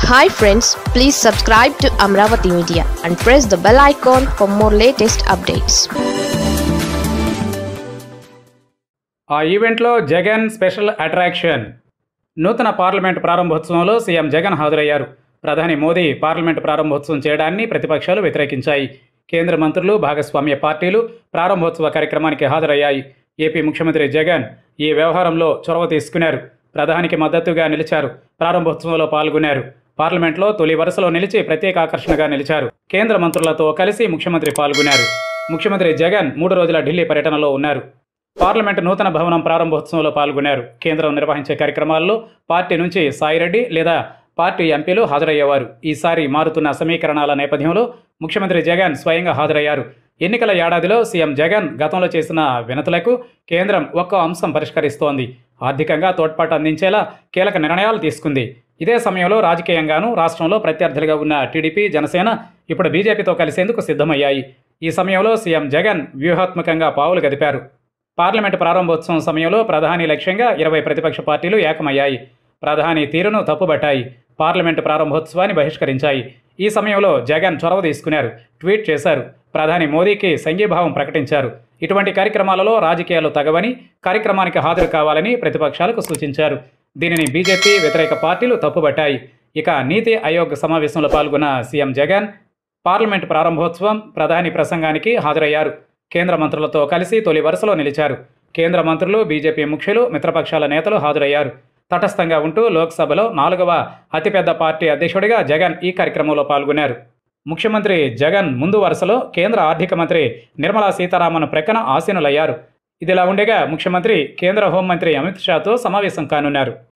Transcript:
hi friends please subscribe to Amaravati media and press the bell icon for more latest updates ఆ ఈవెంట్లో Jagan special attraction నూతన parliament ప్రారంభోత్సవంలో CM Jagan హాజరయ్యారు ప్రధాని Modi parliament ప్రారంభోత్సవం చేయడాన్ని ప్రతిపక్షాలు వ్యతిరేకించాయి కేంద్ర మంత్రులు భాగస్వామ్య పార్టీలు ప్రారంభోత్సవ కార్యక్రమానికి హాజరయ్యాయి ఏపీ ముఖ్యమంత్రి జగన్ ఈ వ్యవహారంలో చొరవ తీసుకున్నారు ప్రధానికి మద్దతుగా నిలిచారు ప్రారంభోత్సవంలో పాల్గొన్నారు పార్లమెంట్లో తొలి వరుసలో నిలిచి ప్రత్యేక ఆకర్షణగా నిలిచారు కేంద్ర మంత్రులతో కలిసి ముఖ్యమంత్రి పాల్గొన్నారు ముఖ్యమంత్రి జగన్ మూడు రోజుల ఢిల్లీ పర్యటనలో ఉన్నారు పార్లమెంటు నూతన భవనం ప్రారంభోత్సవంలో పాల్గొన్నారు కేంద్రం నిర్వహించే కార్యక్రమాల్లో పార్టీ నుంచి సాయిరెడ్డి లేదా పార్టీ ఎంపీలు హాజరయ్యేవారు ఈసారి మారుతున్న సమీకరణాల నేపథ్యంలో ముఖ్యమంత్రి జగన్ స్వయంగా హాజరయ్యారు ఎన్నికల ఏడాదిలో సీఎం జగన్ గతంలో చేసిన వినతులకు కేంద్రం ఒక్క అంశం పరిష్కరిస్తోంది ఆర్థికంగా తోడ్పాటు అందించేలా కీలక నిర్ణయాలు తీసుకుంది ఇదే సమయంలో రాజకీయంగానూ రాష్ట్రంలో ప్రత్యర్థులుగా ఉన్న టీడీపీ జనసేన ఇప్పుడు బీజేపీతో కలిసేందుకు సిద్ధమయ్యాయి ఈ సమయంలో సీఎం జగన్ వ్యూహాత్మకంగా పావులు గదిపారు పార్లమెంటు ప్రారంభోత్సవం సమయంలో ప్రధాని లక్ష్యంగా ఇరవై ప్రతిపక్ష పార్టీలు ఏకమయ్యాయి ప్రధాని తీరును తప్పుబట్టాయి పార్లమెంటు ప్రారంభోత్సవాన్ని బహిష్కరించాయి ఈ సమయంలో జగన్ చొరవ తీసుకున్నారు ట్వీట్ చేశారు ప్రధాని మోదీకి సంఘీభావం ప్రకటించారు ఇటువంటి కార్యక్రమాలలో రాజకీయాలు తగవని కార్యక్రమానికి హాజరు కావాలని ప్రతిపక్షాలకు సూచించారు దీనిని బీజేపీ వ్యతిరేక పార్టీలు తప్పుబట్టాయి ఇక నీతి ఆయోగ్ సమావేశంలో పాల్గొన్న సీఎం జగన్ పార్లమెంటు ప్రారంభోత్సవం ప్రధాని ప్రసంగానికి హాజరయ్యారు కేంద్ర మంత్రులతో కలిసి తొలి వరుసలో నిలిచారు కేంద్ర మంత్రులు బీజేపీ ముఖ్యులు మిత్రపక్షాల నేతలు హాజరయ్యారు తటస్థంగా ఉంటూ లోక్సభలో నాలుగవ అతిపెద్ద పార్టీ అధ్యక్షుడిగా జగన్ ఈ కార్యక్రమంలో పాల్గొన్నారు ముఖ్యమంత్రి జగన్ ముందు వరుసలో కేంద్ర ఆర్థిక మంత్రి నిర్మలా సీతారామన్ ప్రక్కన ఆసీనులయ్యారు ఇదిలా ఉండగా ముఖ్యమంత్రి కేంద్ర హోంమంత్రి అమిత్ షాతో సమావేశం కానున్నారు